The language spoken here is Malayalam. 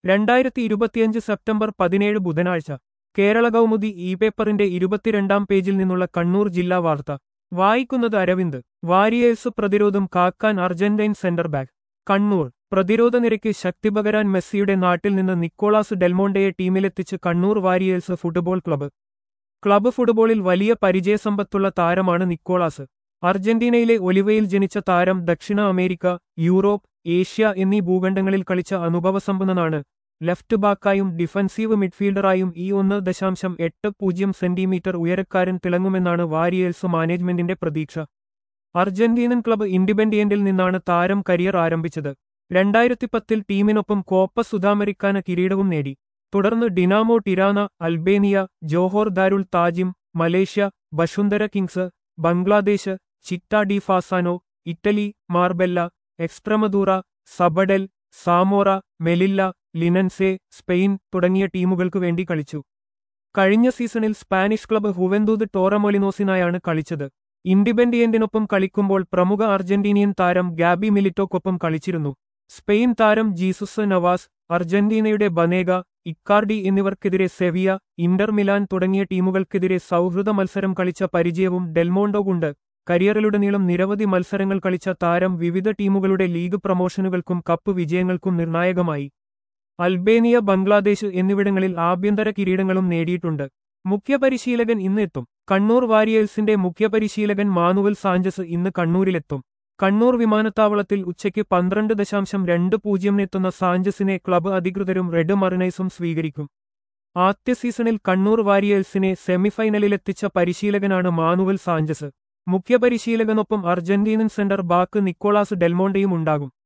രണ്ടായിരത്തി ഇരുപത്തിയഞ്ച് സെപ്റ്റംബർ പതിനേഴ് ബുധനാഴ്ച കേരള കൗമുദി ഇ പേപ്പറിന്റെ ഇരുപത്തിരണ്ടാം പേജിൽ നിന്നുള്ള കണ്ണൂർ ജില്ലാ വാർത്ത വായിക്കുന്നത് അരവിന്ദ് വാരിയേഴ്സ് പ്രതിരോധം കാക്കാൻ അർജന്റൈൻ സെന്റർ ബാക്ക് കണ്ണൂർ പ്രതിരോധ നിരയ്ക്ക് ശക്തി പകരാൻ മെസ്സിയുടെ നാട്ടിൽ നിന്ന് നിക്കോളാസ് ഡെൽമോണ്ടയെ ടീമിലെത്തിച്ച് Kannur Warriors football club club ഫുട്ബോളിൽ വലിയ പരിചയസമ്പത്തുള്ള താരമാണ് നിക്കോളാസ് അർജന്റീനയിലെ ഒലിവയിൽ ജനിച്ച താരം ദക്ഷിണ അമേരിക്ക യൂറോപ്പ് ഏഷ്യ എന്നീ ഭൂഖണ്ഡങ്ങളിൽ കളിച്ച അനുഭവസമ്പന്നനാണ് ലെഫ്റ്റ് ബാക്കായും ഡിഫൻസീവ് മിഡ്ഫീൽഡറായും ഈ ഒന്ന് ദശാംശം എട്ട് പൂജ്യം സെന്റിമീറ്റർ ഉയരക്കാരൻ തിളങ്ങുമെന്നാണ് വാരിയേഴ്സ് മാനേജ്മെന്റിന്റെ പ്രതീക്ഷ അർജന്റീനൻ ക്ലബ്ബ് ഇൻഡിപെൻഡിയന്റിൽ നിന്നാണ് താരം കരിയർ ആരംഭിച്ചത് രണ്ടായിരത്തി പത്തിൽ ടീമിനൊപ്പം കോപ്പ സുധാമരിക്കാന കിരീടവും നേടി തുടർന്ന് Dinamo Tirana Albania Johor Darul Ta'zim Malaysia Bashundhara Kings Bangladesh Città Di Fasano Italy Marbella Extremadura Sabadell Zamora Melilla Linense Spain തുടങ്ങിയ ടീമുകൾക്കു വേണ്ടി കളിച്ചു കഴിഞ്ഞ സീസണിൽ സ്പാനിഷ് ക്ലബ്ബ് ഹുവെന്തൂത് ടോറമൊലിനോസിനായാണ് കളിച്ചത് ഇൻഡിപെൻഡിയന്റിനൊപ്പം കളിക്കുമ്പോൾ പ്രമുഖ അർജന്റീനിയൻ താരം ഗാബി മിലിറ്റോക്കൊപ്പം കളിച്ചിരുന്നു സ്പെയിൻ താരം ജീസുസ് നവാസ് അർജന്റീനയുടെ ബനേഗ ഇക്കാർഡി എന്നിവർക്കെതിരെ സെവിയ ഇന്റർ മിലാൻ തുടങ്ങിയ ടീമുകൾക്കെതിരെ സൗഹൃദ മത്സരം കളിച്ച പരിചയവും ഡെൽമോണ്ടോകുണ്ട് കരിയറിലുടനീളം നിരവധി മത്സരങ്ങൾ കളിച്ച താരം വിവിധ ടീമുകളുടെ ലീഗ് പ്രമോഷനുകൾക്കും കപ്പ് വിജയങ്ങൾക്കും നിർണായകമായി അൽബേനിയ ബംഗ്ലാദേശ് എന്നിവിടങ്ങളിൽ ആഭ്യന്തര കിരീടങ്ങളും നേടിയിട്ടുണ്ട് മുഖ്യപരിശീലകൻ ഇന്ന് എത്തും കണ്ണൂർ വാരിയേഴ്സിന്റെ മുഖ്യപരിശീലകൻ മാനുവൽ സാഞ്ചസ് ഇന്ന് കണ്ണൂരിലെത്തും കണ്ണൂർ വിമാനത്താവളത്തിൽ ഉച്ചയ്ക്ക് പന്ത്രണ്ട് ദശാംശം രണ്ട് പൂജ്യമിനെത്തുന്ന സാഞ്ചസിനെ ക്ലബ്ബ് അധികൃതരും റെഡ് മറിനൈസും സ്വീകരിക്കും ആദ്യ സീസണിൽ കണ്ണൂർ വാരിയേഴ്സിനെ സെമിഫൈനലിലെത്തിച്ച പരിശീലകനാണ് മാനുവൽ സാഞ്ചസ് മുഖ്യപരിശീലകനൊപ്പം അർജന്റീനൻ സെന്റർ ബാക്ക് നിക്കോളാസ് ഡെൽമോണ്ടയും ഉണ്ടാകും